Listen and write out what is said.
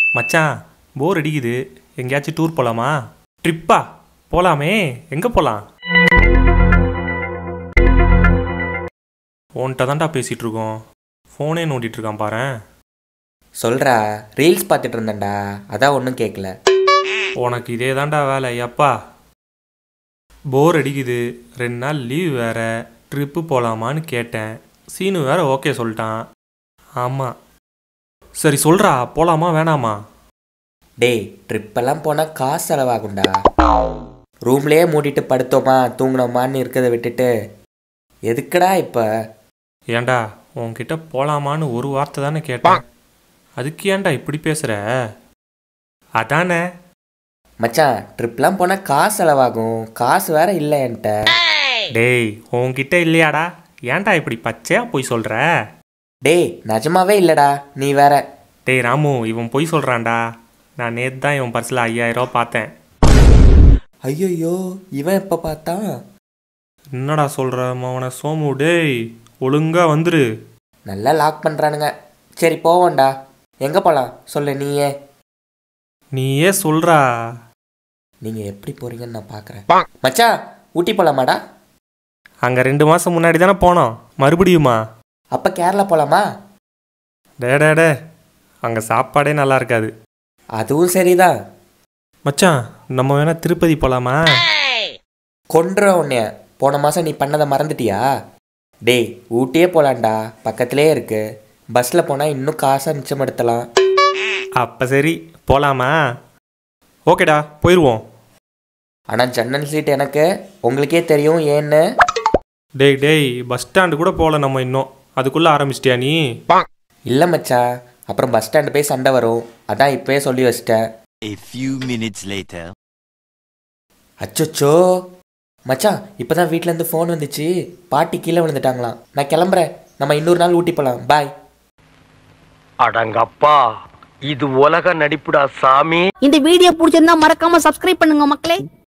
மச்சான் போர் அடிக்குது எங்கேயாச்சும் டூர் போகலாமா ட்ரிப்பா போகலாமே எங்கே போகலாம் உன்கிட்ட தான்டா பேசிகிட்டு இருக்கோம் ஃபோனே நோண்டிட்டு இருக்கான் பாரேன் சொல்றா ரீல்ஸ் பார்த்துட்டு இருந்தேன்டா அதான் ஒன்றும் கேட்கல உனக்கு இதே தான்டா வேலை எப்பா போர் அடிக்குது ரெண்டு நாள் லீவ் வேற ட்ரிப்பு போகலாமான்னு கேட்டேன் சீனு வேற ஓகே சொல்லிட்டான் ஆமாம் சரி சொல்கிறா போகலாமா வேணாமா டேய் ட்ரிப்பெல்லாம் போனால் காசு செலவாகும்டா ரூம்லேயே மூடிட்டு படுத்தோமா தூங்கினோமான்னு இருக்கிறத விட்டுட்டு எதுக்குடா இப்போ ஏன்டா உன்கிட்ட போகலாமான்னு ஒரு வார்த்தை தானே கேட்டேன் அதுக்கு ஏன்டா இப்படி பேசுகிற அதானே மச்சான் ட்ரிப்லாம் போனால் காசு செலவாகும் காசு வேற இல்லை என்கிட்ட டேய் உன்கிட்ட இல்லையாடா ஏன்டா இப்படி பச்சையாக போய் சொல்கிற டேய் நிஜமாவே இல்லைடா நீ வேற டேய் ராமு இவன் பொய் சொல்கிறான்டா நான் நேற்று தான் இவன் பர்ஸில் ஐயாயிரம் பார்த்தேன் ஐயோ இவன் எப்போ பார்த்தான் என்னடா சொல்கிற அவனை சோமு டேய் ஒழுங்கா வந்துரு நல்லா லாக் பண்ணுறானுங்க சரி போவோம்டா எங்கே போகலாம் சொல்லு நீயே நீயே சொல்கிறா நீங்கள் எப்படி போகிறீங்கன்னு நான் பார்க்குறேன் மச்சான் ஊட்டி போகலாமாடா அங்கே ரெண்டு மாதம் முன்னாடி தானே போனோம் மறுபடியுமா அப்போ கேரளா போகலாமா டே டே டே அங்கே சாப்பாடே நல்லா இருக்காது அதுவும் சரிதான் மச்சான் நம்ம வேணா திருப்பதி போகலாமா கொன்ற உன்னைய போன மாதம் நீ பண்ணதை மறந்துட்டியா டேய் ஊட்டியே போகலான்டா பக்கத்திலே இருக்கு பஸ்ஸில் போனால் இன்னும் காசை மிச்சப்படுத்தலாம் அப்போ சரி போகலாமா ஓகேடா போயிடுவோம் ஆனால் ஜன்னல் சீட் எனக்கு உங்களுக்கே தெரியும் ஏன்னு டேய் டேய் பஸ் ஸ்டாண்டு கூட போகல நம்ம இன்னும் அதுக்குள்ளே ஆரம்பிச்சிட்டியா நீ இல்லை மச்சான் அப்புறம் பஸ் ஸ்டாண்டு போய் சண்டை வரும் அதான் இப்போயே சொல்லி வச்சிட்டேன் A few minutes later. அச்சோச்சோ மச்சான் இப்போ தான் வீட்டிலேருந்து ஃபோன் வந்துச்சு பாட்டி கீழே விழுந்துட்டாங்களாம் நான் கிளம்புறேன் நம்ம இன்னொரு நாள் ஊட்டி போகலாம் பாய் அடங்கப்பா இது உலக நடிப்புடா சாமி இந்த வீடியோ பிடிச்சிருந்தா மறக்காம சப்ஸ்கிரைப் பண்ணுங்க மக்களே